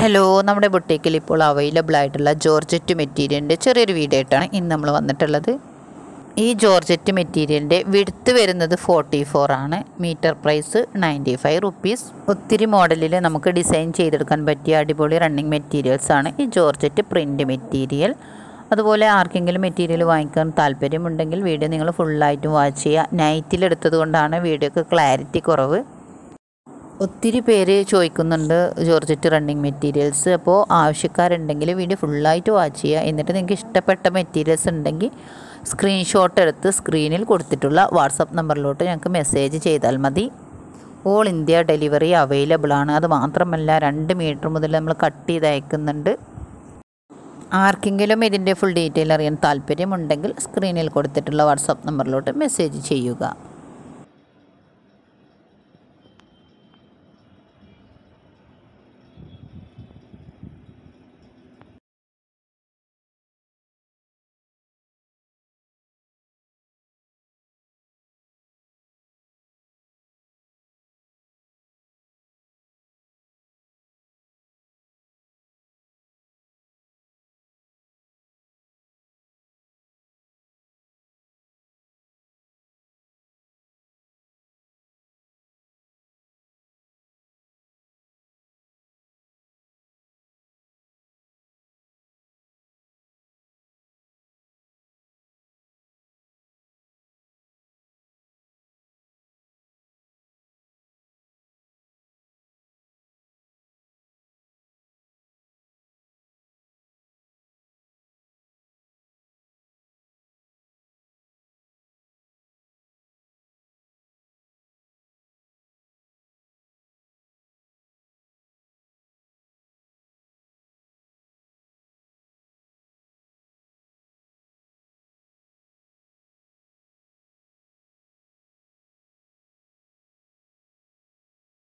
hello നമ്മുടെ ബുട്ടീക്കിൽ ഇപ്പോൾ available ആയിട്ടുള്ള ജോർജറ്റ് മെറ്റീരിയലിൻ്റെ ചെറിയൊരു വീഡിയോ ആയിട്ടാണ് ഇന്ന് നമ്മൾ വന്നിട്ടുള്ളത് ഈ ജോർജറ്റ് മെറ്റീരിയലിൻ്റെ വിടുത്ത് വരുന്നത് ഫോർട്ടി ഫോർ ആണ് metre price ninety five rupees ഒത്തിരി മോഡലിൽ നമുക്ക് ഡിസൈൻ ചെയ്തെടുക്കാൻ പറ്റിയ അടിപൊളി റണ്ണിങ് മെറ്റീരിയൽസ് ആണ് ഈ ജോർജറ്റ് പ്രിൻ്റ് മെറ്റീരിയൽ അതുപോലെ ആർക്കെങ്കിലും മെറ്റീരിയൽ വാങ്ങിക്കാൻ താല്പര്യമുണ്ടെങ്കിൽ വീഡിയോ നിങ്ങൾ ഫുള്ളായിട്ടും വാച്ച് ചെയ്യുക നൈറ്റിലെടുത്തത് കൊണ്ടാണ് വീഡിയോക്ക് ക്ലാരിറ്റി കുറവ് ഒത്തിരി പേര് ചോദിക്കുന്നുണ്ട് ജോർജറ്റ് റണ്ണിങ് മെറ്റീരിയൽസ് അപ്പോൾ ആവശ്യക്കാരുണ്ടെങ്കിൽ വീഡിയോ ഫുള്ളായിട്ട് വാച്ച് ചെയ്യുക എന്നിട്ട് നിങ്ങൾക്ക് ഇഷ്ടപ്പെട്ട മെറ്റീരിയൽസ് ഉണ്ടെങ്കിൽ സ്ക്രീൻഷോട്ട് എടുത്ത് സ്ക്രീനിൽ കൊടുത്തിട്ടുള്ള വാട്സപ്പ് നമ്പറിലോട്ട് ഞങ്ങൾക്ക് മെസ്സേജ് ചെയ്താൽ മതി ഓൾ ഇന്ത്യ ഡെലിവറി അവൈലബിൾ ആണ് അത് മാത്രമല്ല രണ്ട് മീറ്റർ മുതൽ നമ്മൾ കട്ട് ചെയ്ത് അയക്കുന്നുണ്ട് ആർക്കെങ്കിലും ഇതിൻ്റെ ഫുൾ ഡീറ്റെയിൽ അറിയാൻ താല്പര്യമുണ്ടെങ്കിൽ സ്ക്രീനിൽ കൊടുത്തിട്ടുള്ള വാട്സപ്പ് നമ്പറിലോട്ട് മെസ്സേജ് ചെയ്യുക